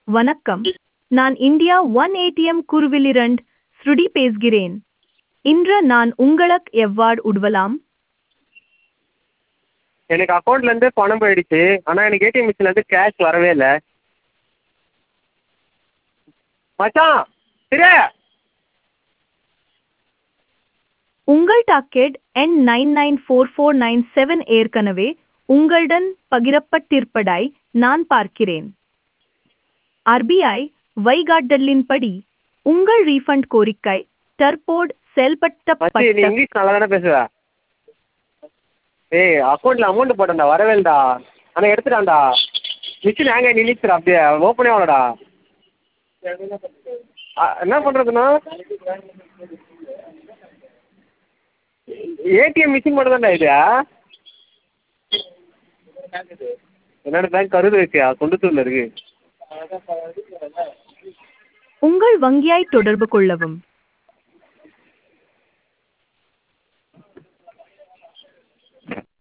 வணக்கம் நான் India one ATM குருவிலிரண்ட் ஸ்ருடி பேசுகிறேன் இன்று நான் உங்களுக்கு எவ்வாறு உதவலாம் எனக்கு அக்கௌண்ட்லேருந்து பணம் போயிடுச்சு ஆனால் எனக்கு ஏடிஎம் மிஷின்லேருந்து கேஷ் வரவே இல்லை மச்சான் திரு உங்கள் டாக்கெட் எண் nine nine four four nine seven ஏற்கனவே உங்களுடன் பகிரப்பட்டிருப்பதாய் நான் பார்க்கிறேன் ஆர்பிஐ வழிகாட்டலின்படி உங்கள் ரீஃபண்ட் கோரிக்கை தற்போது மச்சி நீ செயல்படுத்தப்பட்ட இங்கிலீஷ் நல்லா தானே பேசுவ ஏய் அக்கௌண்ட்டில் அமௌண்ட் போட்டேன்டா வரவே இல்லைடா ஆனால் எடுத்துட்டான்டா மிஷின் ஹேங் ஆகி நின்றுச்சுடா அப்படியே ஓப்பனே ஆகலடா ஆ, என்ன பண்ணுறதுண்ணா ஏடிஎம் மிஷின் மட்டும் தான்டா இது என்னோட பேங்க் கருது இருக்கு கொண்டுத்தூரில் இருக்கு உங்கள் வங்கியாய் தொடர்பு கொள்ளவும்